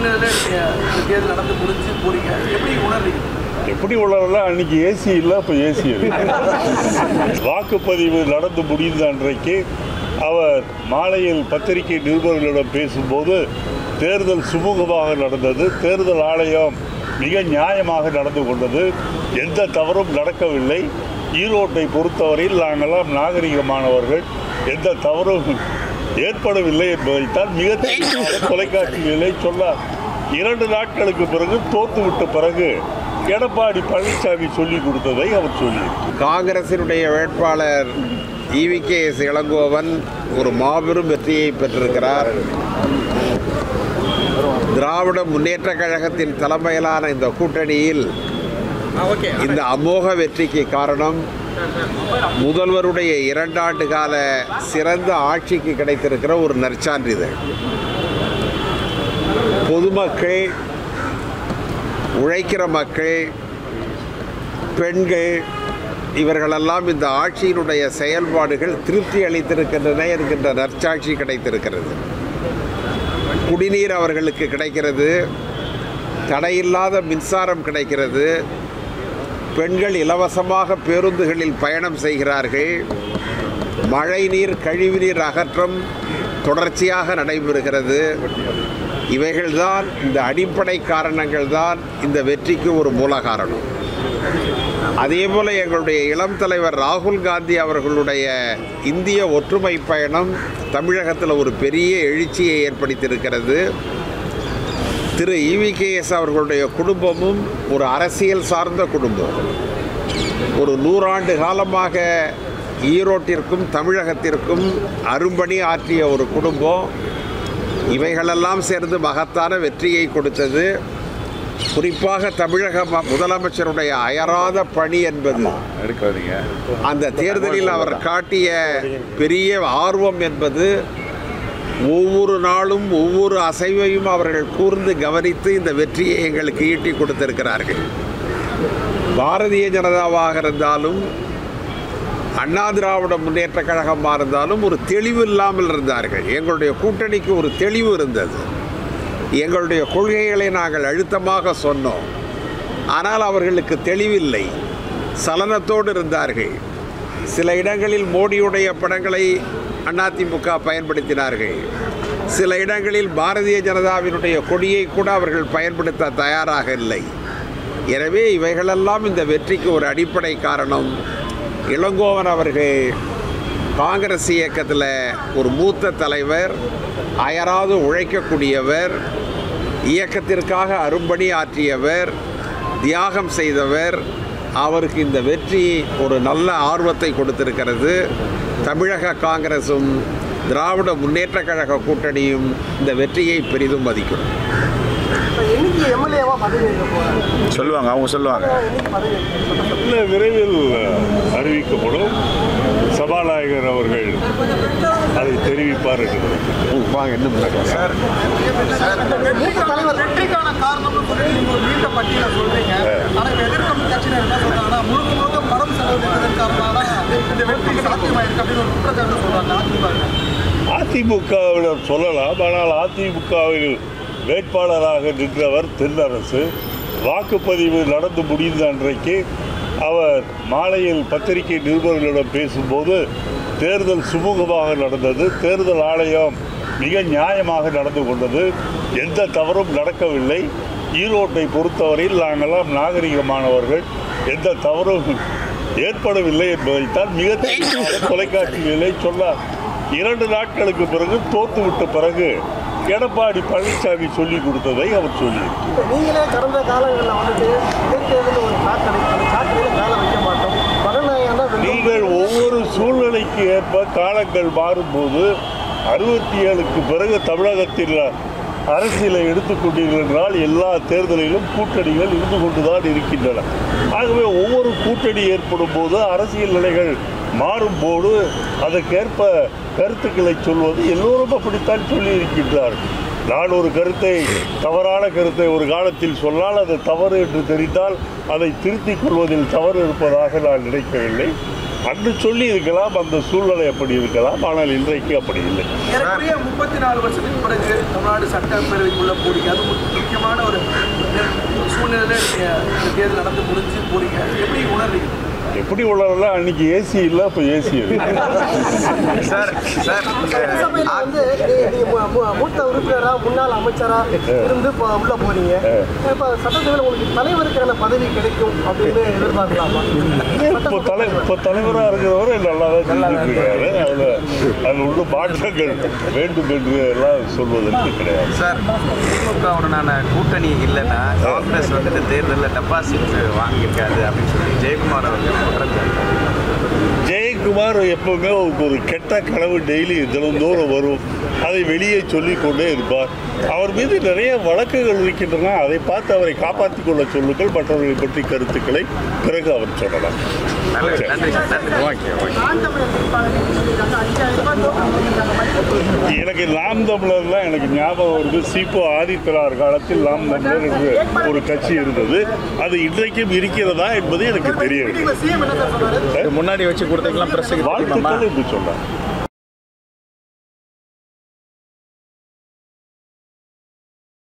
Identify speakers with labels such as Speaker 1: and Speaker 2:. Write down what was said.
Speaker 1: சூழ்நிலையில் நீங்கள் இந்த தேர்தல் நடந்து முடிஞ்சு போறீங்க எப்படி உணர்றீங்க
Speaker 2: எப்படி உள்ளவர்கள அன்னைக்கு ஏசி இல்லை இப்போ ஏசி இருக்கு வாக்குப்பதிவு நடந்து முடிந்த அன்றைக்கு அவர் மாலையில் பத்திரிகை நிருபர்களிடம் பேசும்போது தேர்தல் சுமூகமாக நடந்தது தேர்தல் ஆணையம் மிக நியாயமாக நடந்து கொண்டது எந்த தவறும் நடக்கவில்லை ஈரோட்டை பொறுத்தவரையில் நாங்களாம் நாகரிகமானவர்கள் எந்த தவறும் ஏற்படவில்லை என்பதைத்தான் மிக தெளிவாக தொலைக்காட்சிகளிலே சொன்னார் இரண்டு நாட்களுக்கு பிறகு தோத்துவிட்ட பிறகு எடப்பாடி பழனிசாமி சொல்லி கொடுத்ததை அவர் சொல்லி
Speaker 3: காங்கிரசினுடைய வேட்பாளர் இவி கே எஸ் இளங்கோவன் ஒரு மாபெரும் வெற்றியை பெற்றிருக்கிறார் திராவிட முன்னேற்ற கழகத்தின் தலைமையிலான இந்த கூட்டணியில்
Speaker 1: ஓகே
Speaker 3: இந்த அமோக வெற்றிக்கு காரணம் முதல்வருடைய இரண்டாண்டு கால சிறந்த ஆட்சிக்கு கிடைத்திருக்கிற ஒரு நற்சான்றிதழ் பொதுமக்கள் உழைக்கிற மக்கள் பெண்கள் இவர்களெல்லாம் இந்த ஆட்சியினுடைய செயல்பாடுகள் திருப்தி அளித்திருக்கின்றன என்கின்ற நற்சாட்சி கிடைத்திருக்கிறது குடிநீர் அவர்களுக்கு கிடைக்கிறது தடையில்லாத மின்சாரம் கிடைக்கிறது பெண்கள் இலவசமாக பேருந்துகளில் பயணம் செய்கிறார்கள் மழைநீர் கழிவுநீர் அகற்றம் தொடர்ச்சியாக நடைபெறுகிறது இவைகள்தான் இந்த அடிப்படை காரணங்கள் தான் இந்த வெற்றிக்கு ஒரு மூல காரணம் அதே போல எங்களுடைய இளம் தலைவர் ராகுல் காந்தி அவர்களுடைய இந்திய ஒற்றுமை பயணம் தமிழகத்தில் ஒரு பெரிய எழுச்சியை ஏற்படுத்தியிருக்கிறது திரு இவிகேஎஸ் அவர்களுடைய குடும்பமும் ஒரு அரசியல் சார்ந்த குடும்பம் ஒரு நூறாண்டு காலமாக ஈரோட்டிற்கும் தமிழகத்திற்கும் அரும்பணி ஆற்றிய ஒரு குடும்பம் இவைகளெல்லாம் சேர்ந்து மகத்தான வெற்றியை கொடுத்தது குறிப்பாக தமிழக ம- முதலமைச்சருடைய அயராத பணி என்பது அந்த தேர்தலில் அவர் காட்டிய பெரிய ஆர்வம் என்பது ஒவ்வொரு நாளும் ஒவ்வொரு அசைவையும் அவர்கள் கூர்ந்து கவனித்து இந்த வெற்றியை எங்களுக்கு ஈட்டி கொடுத்திருக்கிறார்கள் பாரதிய ஜனதாவாக இருந்தாலும் அண்ணா திராவிட முன்னேற்ற கழகமாக இருந்தாலும் ஒரு தெளிவு இல்லாமல் இருந்தார்கள் எங்களுடைய கூட்டணிக்கு ஒரு தெளிவு இருந்தது எங்களுடைய கொள்கைகளை நாங்கள் அழுத்தமாக சொன்னோம் ஆனால் அவர்களுக்கு தெளிவில்லை சலனத்தோடு இருந்தார்கள் சில இடங்களில் மோடியுடைய படங்களை அதிமுக பயன்படுத்தினார்கள் சில இடங்களில் பாரதிய ஜனதாவினுடைய கொடியை கூட அவர்கள் பயன்படுத்த தயாராக இல்லை எனவே இவைகளெல்லாம் இந்த வெற்றிக்கு ஒரு அடிப்படை காரணம் இளங்கோவன் அவர்கள் காங்கிரஸ் இயக்கத்தில் ஒரு மூத்த தலைவர் அயராது உழைக்கக்கூடியவர் இயக்கத்திற்காக அரும்பணி ஆற்றியவர் தியாகம் செய்தவர் அவருக்கு இந்த வெற்றி ஒரு நல்ல ஆர்வத்தை கொடுத்திருக்கிறது தமிழக காங்கிரசும் திராவிட முன்னேற்ற கழக கூட்டணியும் இந்த வெற்றியை பெரிதும் மதிக்கும்
Speaker 1: என்னைக்கு எம்எல்ஏவா பதவி ஏற்க போறாங்க
Speaker 4: சொல்லுவாங்க அவங்க சொல்லுவாங்க
Speaker 1: என்னைக்கு பதவி ஏற்க
Speaker 2: இல்ல விரைவில் அறிவிக்கப்படும் சபாநாயகர் அவர்கள் அதை தெரிவிப்பார் என்று
Speaker 3: வாங்க இன்னும் சார்
Speaker 1: மூத்த தலைவர் வெற்றிக்கான காரணம்னு சொல்லி நீங்க ஒரு நீண்ட பட்டியலை சொல்றீங்க ஆனா இப்ப எதிர்க்கட்சி கட்சியினர் என்ன சொல்றாங்கன்னா முழுக்க முழுக்க பணம் செலவழிப்பதன் காரணமாக இந்த வெற்றி சாத்தியமாயிருக்கு அப்படின்னு ஒரு குற்றச்சாட்டு சொல்றாங்க அதிமுக
Speaker 2: அதிமுகவினர் சொல்லலாம் ஆனால் அதிமுகவில் வேட்பாளராக நின்றவர் தென்னரசு வாக்குப்பதிவு நடந்து முடிந்த அன்றைக்கு அவர் மாலையில் பத்திரிகை நிருபர்களிடம் பேசும்போது தேர்தல் சுமூகமாக நடந்தது தேர்தல் ஆணையம் மிக நியாயமாக நடந்து கொண்டது எந்த தவறும் நடக்கவில்லை ஈரோட்டை பொறுத்தவரையில் நாங்களாம் நாகரிகமானவர்கள் எந்த தவறும் ஏற்படவில்லை என்பதைத்தான் மிக தெளிவாக தொலைக்காட்சிகளிலே சொன்னார் இரண்டு நாட்களுக்கு பிறகு தோத்துவிட்ட பிறகு எடப்பாடி பழனிசாமி சொல்லி கொடுத்ததை அவர் சொல்லி
Speaker 1: நீங்களே கடந்த காலங்களில் வந்துட்டு இடைத்தேர்தல் ஒரு காக்கடை அந்த காக்கடையில் வேலை வைக்க மாட்டோம் மகநாயகம் தான்
Speaker 2: நீங்கள் ஒவ்வொரு சூழ்நிலைக்கு ஏற்ப காலங்கள் மாறும்போது அறுபத்தி ஏழுக்கு பிறகு தமிழகத்தில் அரசியலை எடுத்துக்கொண்டீர்கள் என்றால் எல்லா தேர்தலிலும் கூட்டணிகள் இருந்து கொண்டுதான் இருக்கின்றன ஆகவே ஒவ்வொரு கூட்டணி ஏற்படும் போது அரசியல் நிலைகள் மாறும்போது அதற்கேற்ப கருத்துக்களை சொல்வது எல்லோரும் அப்படித்தான் சொல்லி இருக்கின்றார்கள் நான் ஒரு கருத்தை தவறான கருத்தை ஒரு காலத்தில் சொன்னால் அது தவறு என்று தெரிந்தால் அதை திருத்திக் கொள்வதில் தவறு இருப்பதாக நான் நினைக்கவில்லை அன்று சொல்லி இருக்கலாம் அந்த சூழ்நிலை அப்படி இருக்கலாம் ஆனால் இன்றைக்கு அப்படி இல்லை
Speaker 1: ஏறக்குறைய முப்பத்தி நாலு வருஷத்துக்கு பிறகு தமிழ்நாடு சட்டப்பேரவைக்குள்ள போறீங்க அது ஒரு முக்கியமான ஒரு சூழ்நிலையில நீங்க இந்த தேர்தல் நடந்து முடிஞ்சு போறீங்க எப்படி உணர்றீங்க
Speaker 2: எப்படி உள்ளதெல்லாம் அன்னைக்கு ஏசி இல்லை இப்போ ஏசி இருக்கு
Speaker 3: சார் சார்
Speaker 4: சட்டசபையில வந்து நீ- நீ மு- மு- மூத்த உறுப்பினரா முன்னாள் அமைச்சரா இருந்து இப்போ உள்ள போறீங்க இப்போ சட்டசபையில் உங்களுக்கு தலைவருக்கான பதவி கிடைக்கும் அப்படின்னு எதிர்பார்க்கலாமா
Speaker 2: இப்போ தலை இப்போ தலைவராக இருக்கிறவரை நல்லா தான் செஞ்சுட்டு இருக்காரு அதில் அதில் உள்ள மாற்றங்கள் வேண்டும் என்று எல்லாம் சொல்வதற்கு கிடையாது
Speaker 5: சார் திமுகவுடனான கூட்டணி இல்லைன்னா காங்கிரஸ் வந்துட்டு தேர்தலில் டெபாசிட் வாங்கியிருக்காது அப்படின்னு சொல்லி ஜெயக்குமார் அவர்கள் குற்றம் சாட்டினார்.
Speaker 2: ஜெயக்குமார் எப்பவுமே அவருக்கு ஒரு கெட்ட கனவு டெய்லி தினந்தோறும் வரும் அதை வெளியே சொல்லிக் கொண்டே இருப்பார் அவர் மீது நிறைய வழக்குகள் இருக்கின்றன அதை பார்த்து அவரை காப்பாற்றிக் கொள்ள சொல்லுங்கள் மற்றவர்களை பற்றி கருத்துக்களை பிறகு அவர் சொல்லலாம்
Speaker 5: நல்லது நன்றி சார் நன்றி
Speaker 3: ஓகே ஓகே
Speaker 4: நான் தமிழர் வேட்பாளர் சொல்லியிருக்காங்க அஞ்சாயிரம் ரூபாய் டோக்கன் கொடுத்திருக்காங்க மதிப்பு
Speaker 2: எனக்கு நாம் தமிழர்லாம் எனக்கு ஞாபகம் வருது சீப்போ ஆதித்தனார் காலத்தில் நாம் தமிழர் என்று ஒரு கட்சி இருந்தது அது இன்றைக்கும் இருக்கிறதா என்பது எனக்கு தெரியவில்லை
Speaker 1: சிஎம் என்ன சார் சொன்னாரு
Speaker 6: முன்னாடி வச்சு கொடுத்தீங்களா பிரஸ்
Speaker 2: வாழ்த்துக்கள் என்று சொன்னார்